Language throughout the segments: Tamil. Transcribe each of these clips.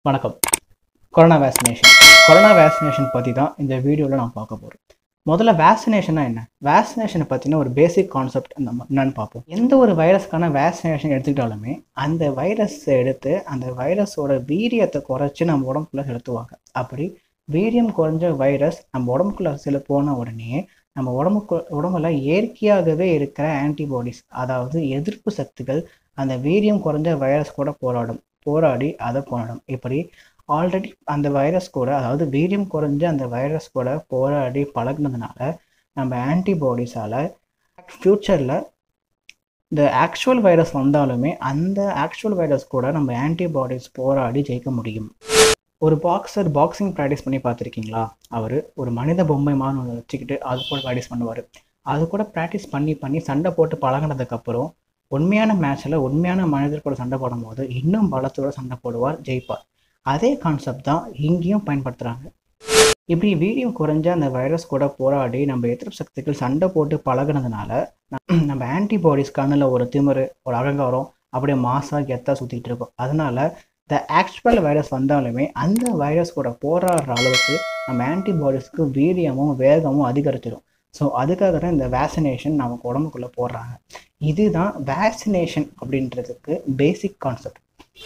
வணக்கம் கொரோனா வேக்சினேஷன் கொரோனா வேக்சினேஷன் பற்றி தான் இந்த வீடியோவில் நான் பார்க்க போகிறோம் முதல்ல வேக்சினேஷனா என்ன வேக்சினேஷனை பற்றின ஒரு பேசிக் கான்செப்ட் நம்ம என்னன்னு பார்ப்போம் எந்த ஒரு வைரஸ்க்கான வேக்சினேஷன் எடுத்துக்கிட்டாலுமே அந்த வைரஸை எடுத்து அந்த வைரஸோட வீரியத்தை குறைச்சி நம்ம உடம்புக்குள்ளே செலுத்துவாங்க அப்படி வீரியம் குறைஞ்ச வைரஸ் நம்ம உடம்புக்குள்ளே செலு போன உடனே நம்ம உடம்புக்கு உடம்புல இயற்கையாகவே இருக்கிற ஆன்டிபாடிஸ் அதாவது எதிர்ப்பு சக்திகள் அந்த வீரியம் குறைஞ்ச வைரஸ் கூட போராடும் போராடி அதை கொள்ளணும் இப்படி ஆல்ரெடி அந்த வைரஸ் கூட அதாவது வீரியம் குறைஞ்ச அந்த வைரஸ் கூட போராடி பழகுனதுனால நம்ம ஆன்டிபாடிஸால் ஃப்யூச்சரில் இந்த ஆக்சுவல் வைரஸ் வந்தாலுமே அந்த ஆக்சுவல் வைரஸ் கூட நம்ம ஆன்டிபாடிஸ் போராடி ஜெயிக்க முடியும் ஒரு பாக்ஸர் பாக்ஸிங் ப்ராக்டிஸ் பண்ணி பார்த்துருக்கீங்களா அவர் ஒரு மனித பொம்மை மாதிரி ஒன்று வச்சுக்கிட்டு அது கூட ப்ராக்டிஸ் பண்ணுவார் அது கூட ப்ராக்டிஸ் பண்ணி பண்ணி சண்டை போட்டு பழகினதுக்கப்புறம் உண்மையான மேட்ச்சில் உண்மையான மனிதர் கூட சண்டை போடும்போது இன்னும் பலத்தோட சண்டை போடுவார் ஜெயிப்பார் அதே கான்செப்ட் தான் இங்கேயும் பயன்படுத்துகிறாங்க இப்படி வீரியம் குறைஞ்ச அந்த வைரஸ் கூட போராடி நம்ம எதிர்ப்பு சக்திகள் சண்டை போட்டு பழகுனதுனால நம்- நம்ம ஆன்டிபாடிஸ் கண்ணில் ஒரு திமிரு ஒரு அகங்காரம் அப்படியே மாசாக கெத்தா சுற்றிட்டு இருக்கோம் அதனால இந்த ஆக்சுவல் வைரஸ் வந்தாலுமே அந்த வைரஸ் கூட போராடுற அளவுக்கு நம்ம ஆன்டிபாடிஸ்க்கு வீரியமும் வேகமும் அதிகரிச்சிடும் ஸோ அதுக்காக தான் இந்த வேக்சினேஷன் நமக்கு உடம்புக்குள்ளே போடுறாங்க இதுதான் வேக்சினேஷன் அப்படின்றதுக்கு பேசிக் கான்செப்ட்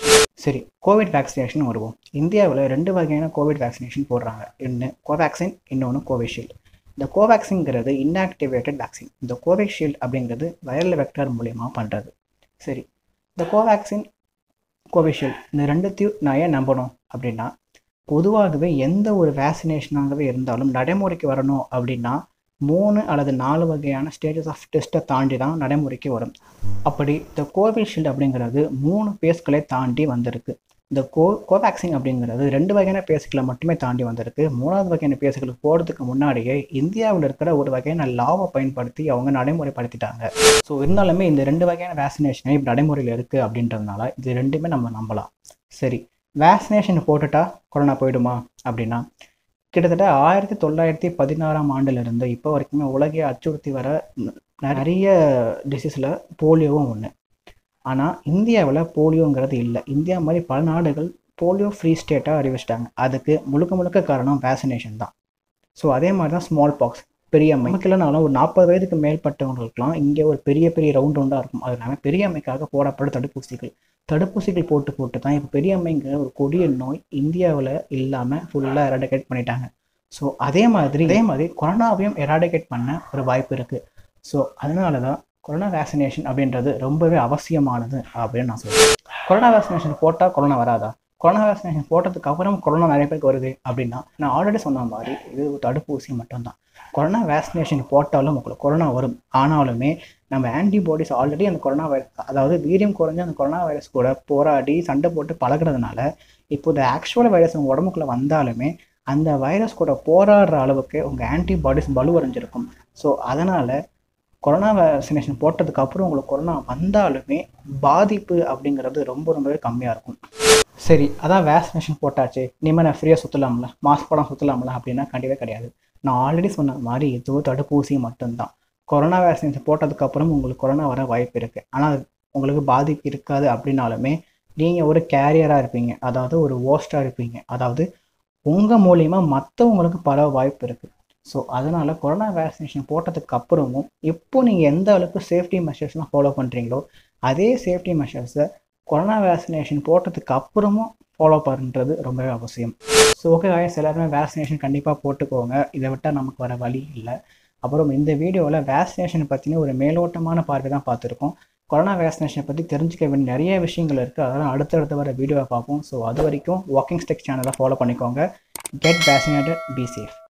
சரி கோவிட் வேக்சினேஷன் வருவோம் இந்தியாவில் ரெண்டு வகையான கோவிட் வேக்சினேஷன் போடுறாங்க ஒன்று கோவேக்சின் இன்னொன்று கோவிஷீல்டு இந்த கோவேக்சின்ங்கிறது இன்ஆக்டிவேட்டட் வேக்சின் இந்த கோவிஷீல்டு அப்படிங்கிறது வைரல் வெக்டர் மூலியமா பண்ணுறது சரி இந்த கோவேக்சின் கோவிஷீல்டு இந்த ரெண்டுத்தையும் நான் ஏன் நம்பணும் அப்படின்னா பொதுவாகவே எந்த ஒரு வேக்சினேஷனாகவே இருந்தாலும் நடைமுறைக்கு வரணும் அப்படின்னா மூணு அல்லது நாலு வகையான ஸ்டேஜஸ் ஆஃப் டெஸ்ட்டை தாண்டி தான் நடைமுறைக்கு வரும் அப்படி இந்த கோவிஷீல்டு அப்படிங்கிறது மூணு பேஸ்களை தாண்டி வந்திருக்கு இந்த கோ கோவேக்சின் அப்படிங்கிறது ரெண்டு வகையான பேஸ்களை மட்டுமே தாண்டி வந்திருக்கு மூணாவது வகையான பேசுகளுக்கு போகிறதுக்கு முன்னாடியே இந்தியாவில் இருக்கிற ஒரு வகையான லாவை பயன்படுத்தி அவங்க நடைமுறைப்படுத்திட்டாங்க ஸோ இருந்தாலுமே இந்த ரெண்டு வகையான வேக்சினேஷனே இப்போ நடைமுறையில் இருக்குது அப்படின்றதுனால இது ரெண்டுமே நம்ம நம்பலாம் சரி வேக்சினேஷன் போட்டுட்டா கொரோனா போயிடுமா அப்படின்னா கிட்டத்தட்ட ஆயிரத்தி தொள்ளாயிரத்தி பதினாறாம் ஆண்டுலேருந்து இப்போ வரைக்குமே உலகை அச்சுறுத்தி வர நிறைய டிசீஸில் போலியோவும் ஒன்று ஆனால் இந்தியாவில் போலியோங்கிறது இல்லை இந்தியா மாதிரி பல நாடுகள் போலியோ ஃப்ரீ ஸ்டேட்டாக அறிவிச்சிட்டாங்க அதுக்கு முழுக்க முழுக்க காரணம் வேக்சினேஷன் தான் ஸோ அதே மாதிரி தான் ஸ்மால் பாக்ஸ் பெரியம்மை நமக்கு இல்லைனாலும் ஒரு நாற்பது வயதுக்கு மேற்பட்டவங்களுக்குலாம் இங்கே ஒரு பெரிய பெரிய ரவுண்ட் ரவுண்டாக இருக்கும் அது இல்லாமல் பெரியம்மைக்காக போடப்பட்ட தடுப்பூசிகள் தடுப்பூசிகள் போட்டு போட்டு தான் இப்போ பெரியம்மைங்கிற ஒரு கொடிய நோய் இந்தியாவில் இல்லாமல் ஃபுல்லாக எராடிகேட் பண்ணிட்டாங்க ஸோ அதே மாதிரி அதே மாதிரி கொரோனாவையும் எராடிகேட் பண்ண ஒரு வாய்ப்பு இருக்குது ஸோ அதனால தான் கொரோனா வேக்சினேஷன் அப்படின்றது ரொம்பவே அவசியமானது அப்படின்னு நான் சொல்லுவேன் கொரோனா வேக்சினேஷன் போட்டால் கொரோனா வராதா கொரோனா வேக்சினேஷன் போட்டதுக்கு அப்புறம் கொரோனா நிறைய பேருக்கு வருது அப்படின்னா நான் ஆல்ரெடி சொன்ன மாதிரி இது ஒரு தடுப்பூசி மட்டும்தான் கொரோனா வேக்சினேஷன் போட்டாலும் உங்களுக்கு கொரோனா வரும் ஆனாலுமே நம்ம ஆன்டிபாடிஸ் ஆல்ரெடி அந்த கொரோனா வைரஸ் அதாவது வீரியம் குறைஞ்ச அந்த கொரோனா வைரஸ் கூட போராடி சண்டை போட்டு பழகுறதுனால இப்போ இந்த ஆக்சுவல் வைரஸ் உங்கள் உடம்புக்குள்ளே வந்தாலுமே அந்த வைரஸ் கூட போராடுற அளவுக்கு உங்கள் ஆன்டிபாடிஸ் வலுவடைஞ்சிருக்கும் ஸோ அதனால் கொரோனா வேக்சினேஷன் போட்டதுக்கு அப்புறம் உங்களுக்கு கொரோனா வந்தாலுமே பாதிப்பு அப்படிங்கிறது ரொம்ப ரொம்பவே கம்மியாக இருக்கும் சரி அதான் வேக்சினேஷன் போட்டாச்சு இனிமேல் நான் ஃப்ரீயாக சுற்றலாம்ல மாஸ்க் போடாம சுற்றலாம்ல அப்படின்னா கண்டிப்பாக கிடையாது நான் ஆல்ரெடி சொன்ன மாதிரி இதுவும் தடுப்பூசி மட்டும்தான் கொரோனா வேக்சினேஷன் போட்டதுக்கப்புறம் உங்களுக்கு கொரோனா வர வாய்ப்பு இருக்குது ஆனால் உங்களுக்கு பாதிப்பு இருக்காது அப்படின்னாலுமே நீங்கள் ஒரு கேரியராக இருப்பீங்க அதாவது ஒரு ஓஸ்டாக இருப்பீங்க அதாவது உங்கள் மூலியமா மற்றவங்களுக்கு பல வாய்ப்பு இருக்குது ஸோ அதனால் கொரோனா வேக்சினேஷன் போட்டதுக்கு அப்புறமும் இப்போ நீங்கள் எந்த அளவுக்கு சேஃப்டி மெஷர்ஸ்லாம் ஃபாலோ பண்ணுறீங்களோ அதே சேஃப்டி மெஷர்ஸை கொரோனா வேக்சினேஷன் போட்டதுக்கு அப்புறமும் ஃபாலோ பண்ணுறது ரொம்பவே அவசியம் ஸோ ஓகே காய்ஸ் எல்லாருமே வேக்சினேஷன் கண்டிப்பாக போட்டுக்கோங்க இதை விட்டால் நமக்கு வர வழி இல்லை அப்புறம் இந்த வீடியோவில் வேக்சினேஷன் பற்றின ஒரு மேலோட்டமான பார்வை தான் பார்த்துருக்கோம் கொரோனா வேக்சினேஷனை பற்றி தெரிஞ்சுக்க வேண்டிய நிறைய விஷயங்கள் இருக்குது அதெல்லாம் அடுத்தடுத்து வர வீடியோவை பார்ப்போம் ஸோ அது வரைக்கும் வாக்கிங் ஸ்டெக் சேனலை ஃபாலோ பண்ணிக்கோங்க கெட் வேக்சினேட்டட் பி சேஃப்